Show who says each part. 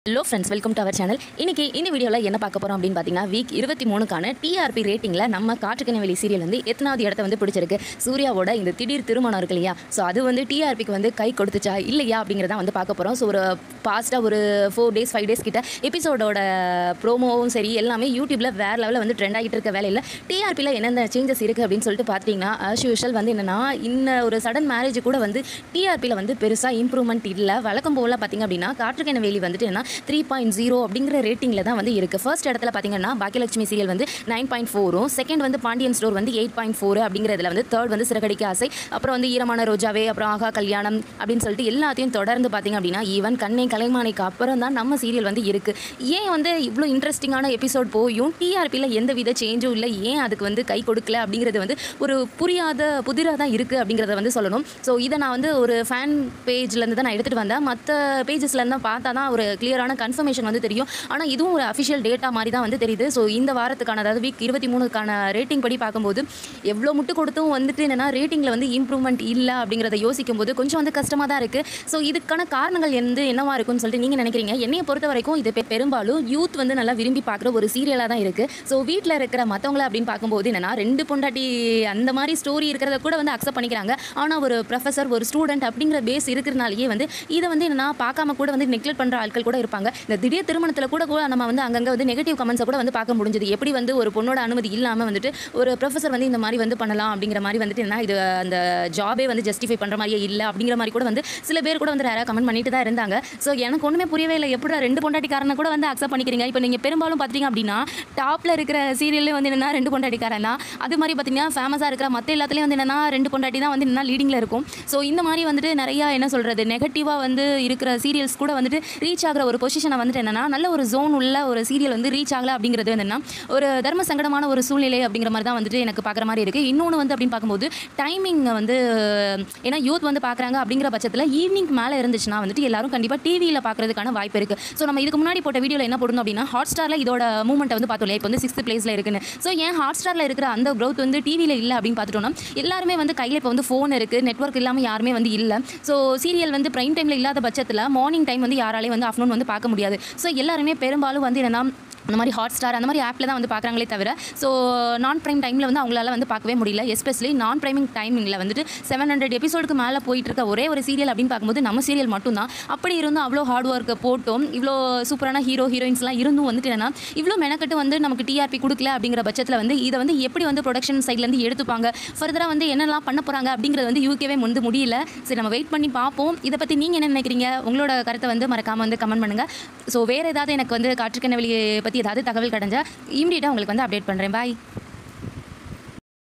Speaker 1: hello friends welcome to our channel இன்னைக்கு இந்த வீடியோவில் என்ன பார்க்க போகிறோம் அப்படின்னு பார்த்தீங்கன்னா வீக் இருபத்தி மூணுக்கான டிஆர்பி ரேட்டிங்கில் நம்ம காற்றுக்கணவெளி சீரியல் வந்து எத்தனாவது இடத்த வந்து பிடிச்சிருக்கு சூர்யாவோட இந்த திடீர் திருமணம் இருக்கு இல்லையா ஸோ அது வந்து டிஆர்பிக்கு வந்து கை கொடுத்துச்சா இல்லையா அப்படிங்கிறத வந்து பார்க்க போகிறோம் ஸோ ஒரு பாஸ்ட்டாக ஒரு ஃபோர் டேஸ் ஃபைவ் டேஸ் கிட்ட எபிசோடோட ப்ரோமோவும் சரி எல்லாமே யூடியூப்பில் வேறு லெவலில் வந்து ட்ரெண்ட் ஆகிட்டு இருக்க வேலையில் டிஆர்பியில் என்னென்ன சேஞ்சஸ் இருக்குது அப்படின்னு சொல்லிட்டு பார்த்தீங்கன்னா ஆஸ் யூஷுவல் வந்து என்னென்னா இன்ன ஒரு சடன் மேரேஜ் கூட வந்து டிஆர்பியில் வந்து பெருசாக இம்ப்ரூவ்மெண்ட் இல்லை வழக்கம் போல் பார்த்தீங்க அப்படின்னா காற்றுக்கணவேலி வந்துட்டு என்ன த்ரீ பாயிண்ட் ஜீரோ அப்படிங்கிற ரேட்டிங்கில் தான் வந்து இருக்குது ஃபர்ஸ்ட் இடத்துல பார்த்தீங்கன்னா பாக்கியலட்சுமி சீரியல் வந்து நைன் பாயிண்ட் ஃபோரும் செகண்ட் வந்து பாண்டியன் ஸ்டோர் வந்து எயிட் பாயிண்ட் ஃபோர் அப்படிங்கிறதுல வந்து தேர்ட் வந்து சிறகடிக்க ஆசை அப்புறம் வந்து ஈரமான ரோஜாவே அப்புறம் ஆகா கல்யாணம் அப்படின்னு சொல்லிட்டு எல்லாத்தையும் தொடர்ந்து பார்த்தீங்க அப்படின்னா ஈவன் கண்ணை கலைமானைக்கு அப்புறம் தான் நம்ம சீரியல் வந்து இருக்குது ஏன் வந்து இவ்வளோ இன்ட்ரெஸ்டிங்கான எபிசோட் போயும் டிஆர்பியில் எந்த வித சேஞ்சும் இல்லை ஏன் அதுக்கு வந்து கை கொடுக்கல அப்படிங்கிறது வந்து ஒரு புரியாத புதிராக தான் இருக்குது அப்படிங்கிறத வந்து சொல்லணும் ஸோ இதை நான் வந்து ஒரு ஃபேன் பேஜ்லேருந்து தான் நான் எடுத்துகிட்டு வந்தேன் மற்ற பேஜஸ்லேருந்து தான் பார்த்தா தான் ஒரு கிளியரான கன்ஃபர்மேஷன் வந்து தெரியும் ஆனால் இதுவும் ஒரு அஃபிஷியல் டேட்டா மாதிரி தான் வந்து தெரியுது ஸோ இந்த வாரத்துக்கான அதாவது வீக் இருபத்தி மூணுக்கான ரேட்டிங் படி பார்க்கும்போது எவ்வளோ முட்டு கொடுத்தும் வந்துட்டு என்னென்னா ரேட்டிங்கில் வந்து இம்ப்ரூவ்மெண்ட் இல்லை அப்படிங்கிறத யோசிக்கும் போது கொஞ்சம் வந்து கஷ்டமாக தான் இருக்குது ஸோ இதுக்கான காரணங்கள் வந்து என்னவா இருக்கும்னு சொல்லிட்டு நீங்கள் நினைக்கிறீங்க என்னையை பொறுத்த வரைக்கும் இது பெ- பெரும்பாலும் யூத் வந்து நல்லா விரும்பி பார்க்குற ஒரு சீரியலாக தான் இருக்குது ஸோ வீட்டில் இருக்கிற மற்றவங்கள அப்படின்னு பார்க்கும்போது என்னென்னா ரெண்டு பொண்டாட்டி அந்த மாதிரி ஸ்டோரி இருக்கிறத கூட வந்து அக்செப்ட் பண்ணிக்கிறாங்க ஆனால் ஒரு ப்ரொஃபஸர் ஒரு ஸ்டூடெண்ட் அப்படிங்கிற பேஸ் இருக்கிறனாலேயே வந்து இதை வந்து என்னன்னா பார்க்காம கூட வந்து நெக்லெக்ட் பண்ணுற ஆட்கள் கூட இருப்பாங்க இந்த திடீர் திருமணத்தில் கூட கூட நம்ம வந்து அங்கங்கே வந்து நெகட்டிவ் கமெண்ட்ஸை கூட வந்து பார்க்க முடிஞ்சது எப்படி வந்து ஒரு பொண்ணோட அனுமதி இல்லாமல் வந்துட்டு ஒரு ப்ரொஃபஸர் வந்து இந்த மாதிரி வந்து பண்ணலாம் அப்படிங்கிற மாதிரி வந்துட்டு என்ன இது அந்த ஜாபே வந்து ஜஸ்டிஃபை பண்ணுற மாதிரியே இல்லை அப்படிங்கிற மாதிரி கூட வந்து சில பேர் கூட வந்து யாராவது கமெண்ட் பண்ணிட்டு தான் இருந்தாங்க ஸோ எனக்கு ஒன்றுமே புரியவே இல்லை எப்படி ரெண்டு பொண்டாட்டிக்காரனை கூட வந்து அக்செப்ட் பண்ணிக்கிறீங்க இப்போ நீங்கள் பெரும்பாலும் பார்த்தீங்க அப்படின்னா டாப்பில் இருக்கிற சீரியல்லே வந்து என்னன்னா ரெண்டு பொண்டாட்டிக்காரன் தான் அது மாதிரி பார்த்தீங்கன்னா ஃபேமஸாக இருக்கிற மற்ற எல்லாத்துலேயும் வந்து என்னன்னா ரெண்டு பொண்டாட்டி தான் வந்து என்னன்னா லீடிங்கில் இருக்கும் ஸோ இந்த மாதிரி வந்துட்டு நிறையா என்ன சொல்கிறது நெகட்டிவாக வந்து இருக்கிற சீரியல்ஸ் கூட வந்துட்டு ரீச் ஆகிற ஒரு பொசிஷனை வந்துட்டு என்னன்னா நல்ல ஒரு ஜோன் உள்ள ஒரு சீரியல் வந்து ரீச் ஆகல அப்படிங்கிறது வந்து என்ன ஒரு தர்ம சங்கடமான ஒரு சூழ்நிலை அப்படிங்கிற மாதிரி தான் வந்துட்டு எனக்கு பார்க்குற மாதிரி இருக்குது இன்னொன்று வந்து அப்படின்னு பார்க்கும்போது டைமிங் வந்து ஏன்னா யூத் வந்து பார்க்குறாங்க அப்படிங்கிற பட்சத்தில் ஈவினிங் மேலே இருந்துச்சுன்னா வந்துட்டு எல்லாரும் கண்டிப்பாக டிவியில் பார்க்கறதுக்கான வாய்ப்பு இருக்குது ஸோ நம்ம இதுக்கு முன்னாடி போட்ட வீடியோவில் என்ன போடணும் அப்படின்னா ஹாட் ஸ்டாரில் இதோட மூமெண்ட்டை வந்து பார்த்தோம் இல்லையா இப்போ வந்து சிக்ஸ்த் பிளேஸில் இருக்குன்னு ஸோ ஏன் ஹாட் ஸ்டாரில் இருக்கிற அந்த க்ரோத் வந்து டிவியில் இல்லை அப்படின்னு பார்த்துட்டோம்னா எல்லாருமே வந்து கையில் இப்போ வந்து ஃபோன் இருக்குது நெட்வொர்க் இல்லாமல் யாருமே வந்து இல்லை ஸோ சீரியல் வந்து ப்ரைம் டைமில் இல்லாத பட்சத்தில் மார்னிங் டைம் வந்து யாராலையும் வந்து ஆஃப்டர்நூன் வந்து பார்க்க முடியாது ஸோ எல்லாருமே பெரும்பாலும் வந்து என்னன்னா அந்த மாதிரி ஹாட் ஸ்டார் அந்த மாதிரி ஆப்பில் தான் வந்து பார்க்குறாங்களே தவிர ஸோ நான் ப்ரைம் டைமில் வந்து அவங்களால வந்து பார்க்கவே முடியல எஸ்பெஷலி நான் ப்ரைமிங் டைமிங்கில் வந்துட்டு செவன் ஹண்ட்ரட் எபிசோடுக்கு மேலே போயிட்டு இருக்க ஒரே ஒரு சீரியல் அப்படின்னு பார்க்கும்போது நம்ம சீரியல் மட்டும்தான் அப்படி இருந்தும் அவ்வளோ ஹார்ட் ஒர்க்கை போட்டும் இவ்வளோ சூப்பரான ஹீரோ ஹீரோயின்ஸ்லாம் இருந்தும் வந்துட்டு என்னன்னா இவ்வளோ மெனக்கட்டு வந்து நமக்கு டிஆர்பி கொடுக்கல அப்படிங்கிற பட்சத்தில் வந்து இதை வந்து எப்படி வந்து ப்ரொடக்ஷன் சைட்லேருந்து எடுத்துப்பாங்க ஃபர்தராக வந்து என்னெல்லாம் பண்ண போகிறாங்க அப்படிங்கிறது வந்து யூகேவே வந்து முடியல சரி நம்ம வெயிட் பண்ணி பார்ப்போம் இதை பற்றி நீங்கள் என்ன நினைக்கிறீங்க உங்களோட கருத்தை வந்து மறக்காமல் வந்து கமெண்ட் பண்ணுங்கள் ஸோ வேறு ஏதாவது எனக்கு வந்து காற்றுக்கணவெளியை பற்றி ஏதாவது தகவல் கிடைஞ்சா இமீடியட்டாக உங்களுக்கு வந்து அப்டேட் பண்ணுறேன் பாய்